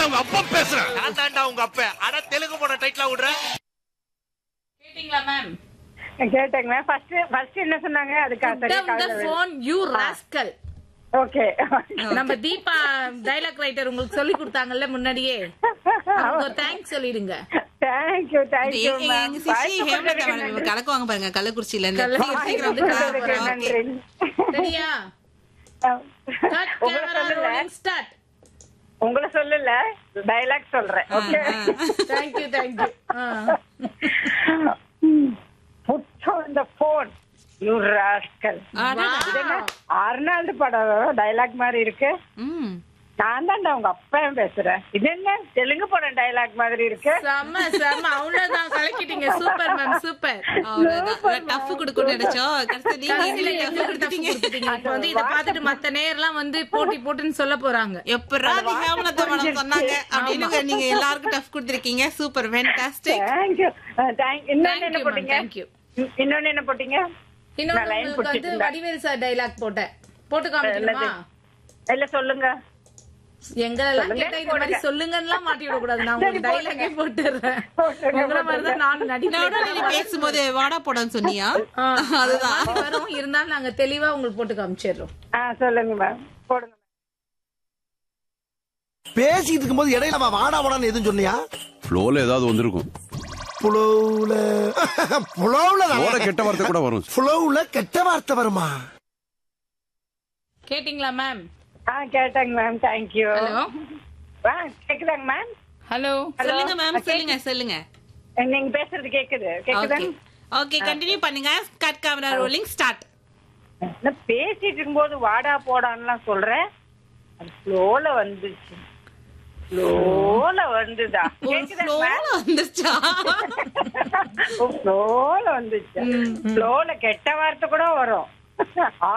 உங்க அப்பா பேசுறேன் நான் தாண்டா உங்க அப்ப ஆனா தெலுங்கு போன டைட்டிலா விடுற கேட்டீங்களா மேம் கேட்டேங்க ஃபர்ஸ்ட் ஃபர்ஸ்ட் என்ன சொன்னாங்க அதுக்கு down the phone you rascal okay நம்ம தீபா டைலாக் ரைட்டர் உங்களுக்கு சொல்லி கொடுத்தாங்கல்ல முன்னாடியே அவங்க ஒரு தேங்க்ஸ் சொல்லிடுங்க தேங்க்யூ இது தேங்க்யூ எங்க எங்க சிசி ஹேமலதா மேடம் கலக்குவாங்க பாருங்க கள்ளக்குறிச்சியில இருந்து கள்ளக்குறிச்சி சீக்கிரம் வந்து கலக்குறோம். நன்றி சரியா கட் உங்களை கேமரா சொல்லல ரோலிங் ஸ்டார்ட் உங்களை சொல்லல டைலாக் சொல்றேன் okay thank you thank you put on the phone you rascal அடடா. அர்னால்டு படம் டைலாக் மாதிரி இருக்கு ம். நான் தான்டா உங்க அப்பா பேசுறேன் இது என்ன தெலுங்கு படம் டைலாக் மாதிரி இருக்கு செம்ம செம்ம அவ்வளவுதான் கலக்கிட்டீங்க சூப்பர் மேம் சூப்பர் அவ்வளவுதான் டஃப் கொடுக்கணும்னு நினைச்சோம் கடைசியா நீங்க கடைசியில இதுல எங்களுக்கு tough tough கொடுத்துட்டீங்க கொடுத்துட்டீங்க. இப்ப வந்து இத பாத்துட்டு மத்த நேர்லாம் வந்து போட்டி போட்டுன்னு சொல்ல போறாங்க எப்படா அது ஹேமலதா மேடம் சொன்னாங்க அப்படின்னு நீங்க எல்லாருக்கும் டஃப் கொடுத்திருக்கீங்க சூப்பர் ஃபேன்டாஸ்டிக் தேங்க்யூ தேங்க் இன்னொன்னு என்ன தேங்க்யூ மேம் போட்டீங்க தேங்க்யூ இன்- இன்னொன்னு என்ன போட்டீங்க இன்னொன்னு நான் line உங்களுக்கு வந்து பிடிச்சிட்டு இருந்தேன். வடிவேல் சார் டைலாக் போட்டேன் போட்டு காமிக்கணுமா இல்ல சொல்லுங்க எங்களெல்லாம் சொல்லுங்க, கேட்டா இந்த மாதிரி போடுங்க. சொல்லுங்கன்னுலாம் மாட்டி விட கூடாது நான் உங்களுக்கு சரி, டைலாகே போட்டுறேன் போட்டுருங்க, உங்களை மாதிரி தான் நானும் நடிப்பேன் நீ பேசும்போது வாடா போடான்னு சொன்னியா ஆ, அதுதான் அது மாதிரி வரும் இருந்தாலும் நாங்க தெளிவா உங்களுக்கு போட்டு காமிச்சிடுறோம் ஆ சொல்லுங்க மேம் போடுங்க பேசிட்டு இருக்கும்போது இடையில அவன் வாடா வாடான்னு எதுவும் சொன்னியா ஃப்ளோல ஏதாவது வந்திருக்கும் புலவுல புலவுல ஓட கெட்ட வார்த்தை கூட வரும் புலவுல கெட்ட வார்த்தை வருமா கேட்டிங்களா மேம் ஆ கேட்டேங்க மேம் தேங்க்யூ ஹலோ ஆ கேக்குதாங்க மேம் ஹலோ சொல்லுங்க மேம் சொல்லுங்க சொல்லுங்க நீங்க பேசுறது கேக்குது கேக்குதா ஓகே ஓகே கண்டினியூ பண்ணுங்க கட் கேமரா ரோலிங் ஸ்டார்ட் நான் பேசிட்டு இருக்கும்போது வாடா போடான்லாம் சொல்றேன் அது ஃப்ளோல வந்துச்சு ஃப்ளோல வந்துதா கேக்குதா ஃப்ளோல வந்துச்சா ஃப்ளோல வந்துச்சு ஃப்ளோல கெட்ட வார்த்தை கூட வரும் ஆ,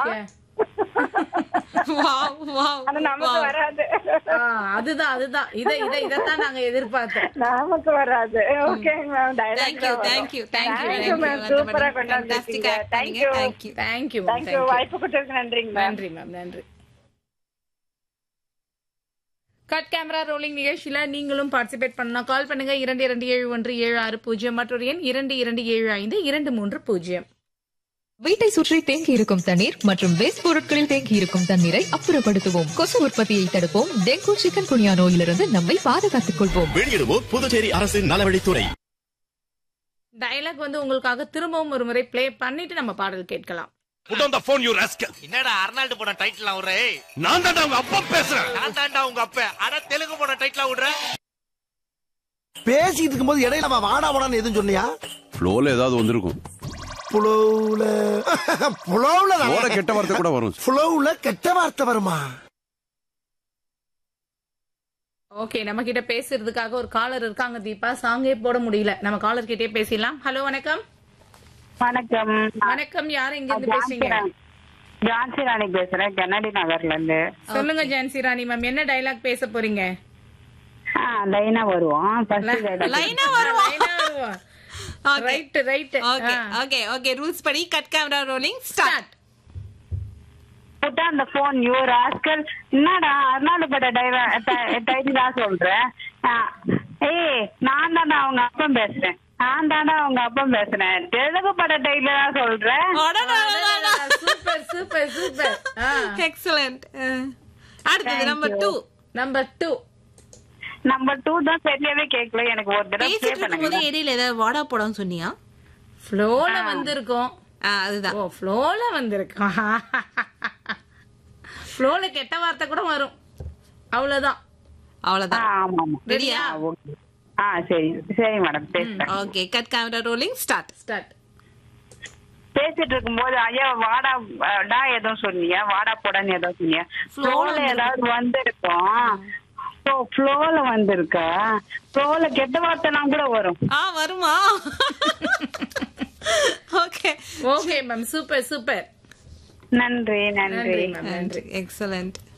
வாவ் வாவ் அது நமக்கு வராது ஆ, அதுதான் அதுதான் இத இத இதத்தான் நாங்க எதிர்பார்த்தோம் நமக்கு வராது okay ma'am thank you thank you thank you thank you ma'am சூப்பரா கொண்டாந்துருக்கீங்க thank you thank you thank you thank you வாய்ப்பு கொடுத்ததுக்கு நன்றிங்க மேம் நன்றி மேம் நன்றி கட் கேமரா ரோலிங் நிகழ்ச்சியில நீங்களும் பார்ட்டிசிபேட் பண்ணலாம் கால் பண்ணுங்க இரண்டு இரண்டு ஏழு ஒன்று ஏழு ஆறு பூஜ்ஜியம் மற்றொரு எண் இரண்டு இரண்டு ஏழு ஐந்து இரண்டு மூன்று பூஜ்ஜியம் வீட்டை சுற்றி தேங்கி இருக்கும் தண்ணீர் மற்றும் வேஸ்ட் பொருட்களில் தேங்கி இருக்கும் தண்ணீரை அப்புறப்படுத்துவோம் கொசு உற்பத்தியை தடுப்போம் டெங்கு சிக்கன் குனியா நோயிலிருந்து நம்மை பாதுகாத்துக் கொள்வோம் வெளியிடுவோம் புதுச்சேரி அரசின் நலவழித்துறை டயலாக் வந்து உங்களுக்காக திரும்பவும் ஒரு முறை ப்ளே பண்ணிட்டு நம்ம பாடல் கேட்கலாம் put on the phone you rascal என்னடா அர்னால்டு போன டைட்டிலா விடுற நான் தான்டா உங்க அப்பா பேசுறேன் நான் தாண்டா உங்க அப்ப ஆனா தெலுங்கு போன டைட்டிலா விடுற பேசிட்டு இருக்கும்போது இடையில அவன் வாடா வாடான்னு எதுவும் சொன்னியா ஃப்ளோல ஏதாவது வந்திருக்கும் புலவுல புலவுல ஓட கெட்ட வார்த்தை கூட வரும் புலவுல கெட்ட வார்த்தை வருமா ஓகே நம்ம கிட்ட பேசுறதுக்காக ஒரு காலர் இருக்காங்க தீபா சாங்கே போட முடியல நம்ம காலர் கிட்டே பேசிடலாம் ஹலோ வணக்கம் வணக்கம் வணக்கம் யார் எங்க இருந்து பேசுறீங்க ஜான்சி ராணி பேசுறேன் கென்னடி நகர்ல இருந்து சொல்லுங்க ஜான்சி ராணி மேம் என்ன டயலாக் பேச போறீங்க லைனா வருவோம் ஃபர்ஸ்ட் லைனா வருவோம் Okay. Right right okay okay okay rules படி cut camera rolling start put on the phone you rascal என்னடா அர்னால்டு பட டைட்டில் தான் சொல்றேன் ஆ, ஏய் நான் தான்டா அவங்க அப்பா பேசுறேன் நான் தான்டா அவங்க அப்பா பேசுறேன் தெலுங்கு பட டைட்டில் தான் சொல்றேன் சூப்பர் சூப்பர் சூப்பர் எக்ஸலண்ட் அடுத்தது number two number two number two தான் சரியாவே கேட்கல எனக்கு ஒரு தடவை ப்ளே பேசிட்டு இருக்கும்போது பண்ணுங்க இடையில ஏதாவது வாடா போடான்னு சொன்னியா ஃப்ளோல வந்திருக்கோம் ஆ, அதுதான் ஓ ஃப்ளோல வந்திருக்கோம் ஃப்ளோல கெட்ட வார்த்தை கூட வரும் அவ்வளவுதான் ஆ, அவ்வளவுதான் ஆமா ஆமா ரெடியா ஓகே ஆ சரி சரி மேடம் பேசுறேன் okay cut camera rolling start start பேசிட்டு இருக்கும்போது ஐயா வாடா டா எதுவும் சொன்னீங்க வாடா போடான்னு ஏதோ சொன்னீங்க ஃப்ளோல ஏதாவது வந்திருக்கும் ஓ ஃப்ளோல வந்திருக்கா ஃப்ளோல கெட்ட வார்த்தைலாம் கூட வரும் ஆ வருமா okay okay ma'am super super நன்றி நன்றி நன்றி மேம் நன்றி எக்ஸலண்ட்